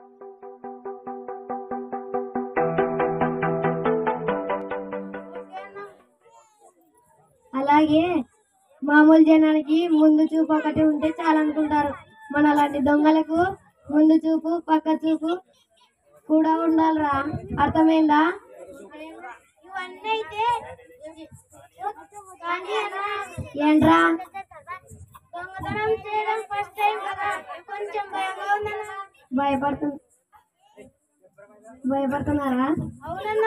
అలాగే మామూలు జనానికి ముందు చూపు ఒకటి ఉంటే చాలు అనుకుంటారు మన అలాంటి దొంగలకు ముందు చూపు పక్క చూపు కూడా ఉండాలిరా అర్థమైందా ఇవన్నీ అయితే కానీ అన్నా, ఏంట్రా దొంగతనం చేయడం ఫస్ట్ టైం కదా కొంచెం భయంగా ఉందన్నా భయపడుతు భయపడుతున్నారా అవునన్నా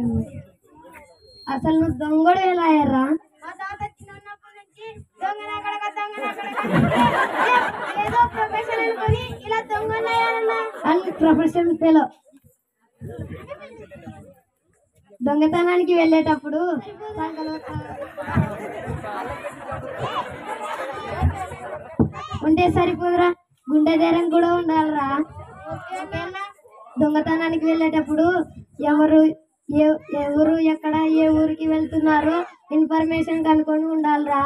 అసలు నువ్వు దొంగడు ఎలా అయ్యారా మా తాత చిన్నప్పటి నుంచి దొంగనక్కడ దొంగనక్కడ ఏదో ప్రొఫెషన్ అనుకొని ఇలా దొంగనయ్యానన్నా అని ప్రొఫెషన్ ఫెలో దొంగతనానికి వెళ్ళేటప్పుడు సంకలో ఉంటే సరిపోదురా గుండె ధైర్యం కూడా ఉండాలిరా దొంగతనానికి వెళ్ళేటప్పుడు ఎవరు ఏ- ఎవరు ఎక్కడ ఏ ఊరికి వెళ్తున్నారో ఇన్ఫర్మేషన్ కనుక్కొని ఉండాలిరా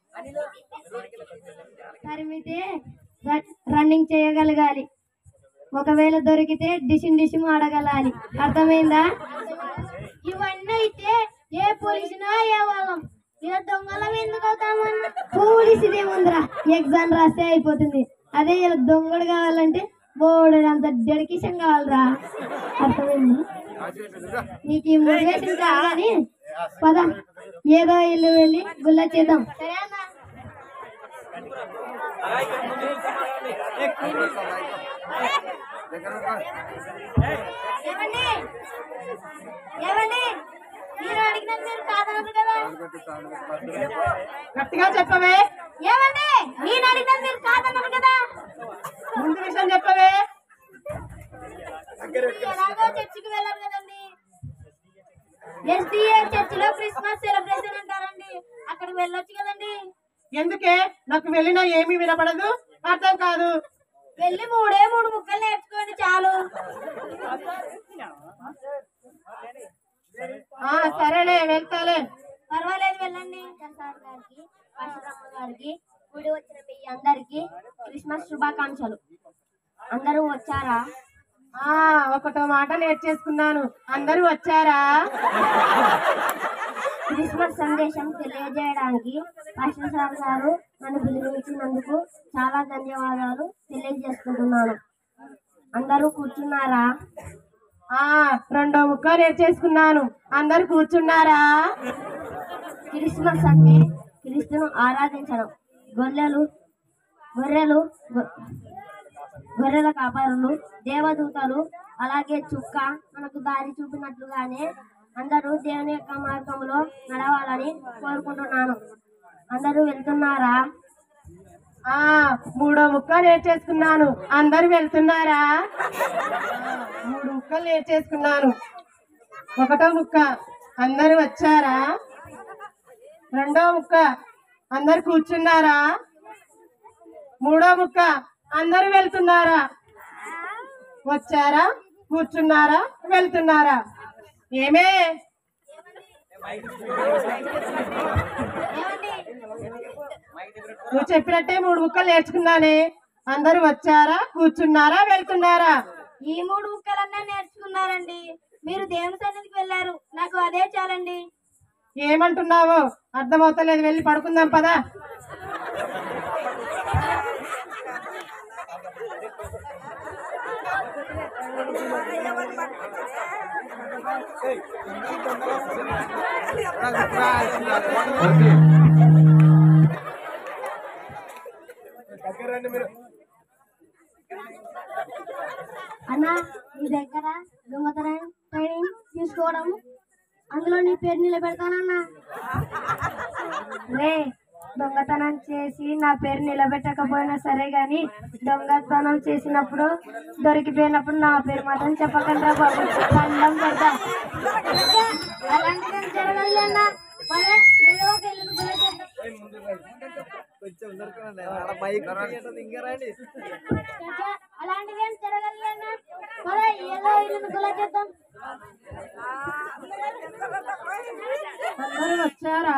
తరిమితే ర- రన్నింగ్ చేయగలగాలి ఒకవేళ దొరికితే డిషిన్ డిషిన్ ఆడగలాలి అర్థమైందా ఇవన్నీ అయితే ఏ పోలీసునో ఏ వాళ్ళం ఇలా దొంగలం ఎందుకు అవుతామన్నా పోలీస్ ఇదేముందిరా ఎగ్జామ్ రాస్తే అయిపోతుంది అదే ఇలా దొంగడు కావాలంటే బోర్డు అంత డెడికేషన్ కావాలిరా అర్థమైంది నీకు ఈ మోటివేషన్ కాదు కానీ పద ఏదో ఇల్లు వెళ్ళి గుల్ల చేద్దాం సరే అన్నా ఏమండి ఏమండి మీరు అడిగినది మీరు కాదనరు కదా గట్టిగా చెప్పవే ఏమండి నేను అడిగినది మీరు కాదన్నారు కదా ముందు విషయం చెప్పవే మీరు ఎలాగో చర్చికి వెళ్ళారు కదండి ఎస్డిఏ చర్చిలో క్రిస్మస్ సెలబ్రేషన్ అంటారండి అక్కడికి వెళ్ళొచ్చు కదండి ఎందుకే నాకు వెళ్ళినా ఏమీ వినపడదు అర్థం కాదు వెళ్ళి మూడే మూడు ముక్కలు నేర్చుకోండి చాలు ఆ సరేలే వెళ్తాలే పర్వాలేదు వెళ్ళండి సార్ గారికి పరశురమ్మ గారికి గుడి వచ్చిన మీ అందరికి క్రిస్మస్ శుభాకాంక్షలు అందరూ వచ్చారా ఆ ఒకటో మాట నేర్చేసుకున్నాను అందరూ వచ్చారా క్రిస్మస్ సందేశం తెలియజేయడానికి పాస్టర్ సార్ గారు నన్ను పిలిపించినందుకు చాలా ధన్యవాదాలు తెలియజేసుకుంటున్నాను అందరూ కూర్చున్నారా ఆ రెండో ముక్క నేర్చేసుకున్నాను అందరు కూర్చున్నారా క్రిస్మస్ అంటే క్రీస్తును ఆరాధించడం గొర్రెలు గొర్రెలు గొ- గొర్రెల కాపరులు దేవదూతలు అలాగే చుక్క మనకు దారి చూపినట్లుగానే అందరూ దేవుని యొక్క మార్గంలో నడవాలని కోరుకుంటున్నాను అందరూ వెళ్తున్నారా ఆ మూడో ముక్క నేర్చేసుకున్నాను అందరు వెళ్తున్నారా మూడు ముక్కలు నేర్చేసుకున్నాను ఒకటో ముక్క అందరు వచ్చారా రెండో ముక్క అందరు కూర్చున్నారా మూడో ముక్క అందరు వెళ్తున్నారా వచ్చారా కూర్చున్నారా వెళ్తున్నారా ఏమే నువ్వు చెప్పినట్టే మూడు ముక్కలు నేర్చుకున్నానే అందరూ వచ్చారా కూర్చున్నారా వెళ్తున్నారా ఈ మూడు ముక్కలన్నా నేర్చుకున్నారండి మీరు దేవుని సన్నిధికి వెళ్ళారు నాకు అదే చాలండి ఏమంటున్నావో అర్థమవుతలేదు వెళ్ళి పడుకుందాం పదా అన్న నీ దగ్గర దొంగతనం ట్రైనింగ్ తీసుకోవడం అందులో నీ పేరు నిలబెడతానన్నా రే దొంగతనం చేసి నా పేరు నిలబెట్టకపోయినా సరే గాని దొంగతనం చేసినప్పుడు దొరికిపోయినప్పుడు నా పేరు మాత్రం చెప్పకండి బాబు దండం పెడతా అలాంటిది జరగలేదన్నా మరి ఏదో ఒక ఇల్లు గుల చేద్దాం. చాచా, అలాంటిది ఏం జరగలేదన్నా మరి ఏదో ఇల్లు గుల చేద్దాం అందరూ వచ్చారా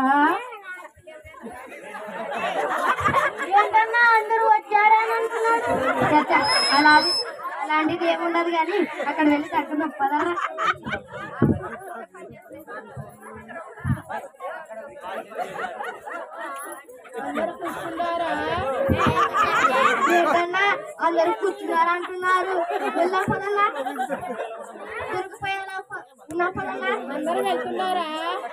ఏంటన్నా అందరూ వచ్చారా అని అంటున్నాడు చచ్చా, అలా అలా అలాంటిది ఏముండదు కానీ అక్కడ వెళ్ళి తగ్గదు పదరా ఏంటన్నా అందరూ కూర్చున్నారు అంటున్నారు వెళ్దాం పదన్నా దొరికిపోయేలా ప- ఉన్నాం పదన్నా అందరూ వెళ్తున్నారా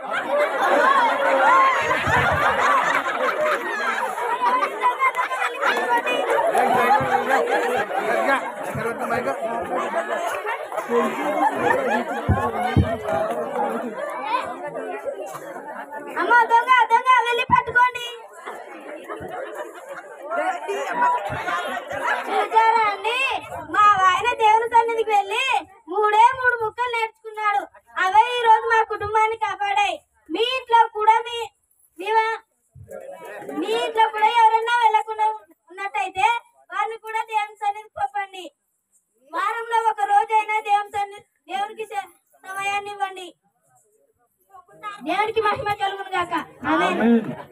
అమ్మ దొంగ దొంగ వెళ్ళి పట్టుకోండి చూసారా అండి మా ఆయన దేవుని సన్నిధికి వెళ్ళి మూడే మూడు ముక్కలు నేర్చుకున్నాడు అవే ఈ రోజు మా కుటుంబాన్ని కాపాడాయి మీ ఇంట్లో కూడా మీ మీ వా- మీ ఇంట్లో కూడా ఎవరన్నా వెళ్ళకుండా ఉన్నట్టయితే వారిని కూడా దేవుని సన్నిధికి పంపండి వారంలో ఒక రోజైనా దేవుని సన్నిధి దేవునికి స- సమయాన్ని ఇవ్వండి దేవునికి మహిమ కలుగును గాక ఆమేన్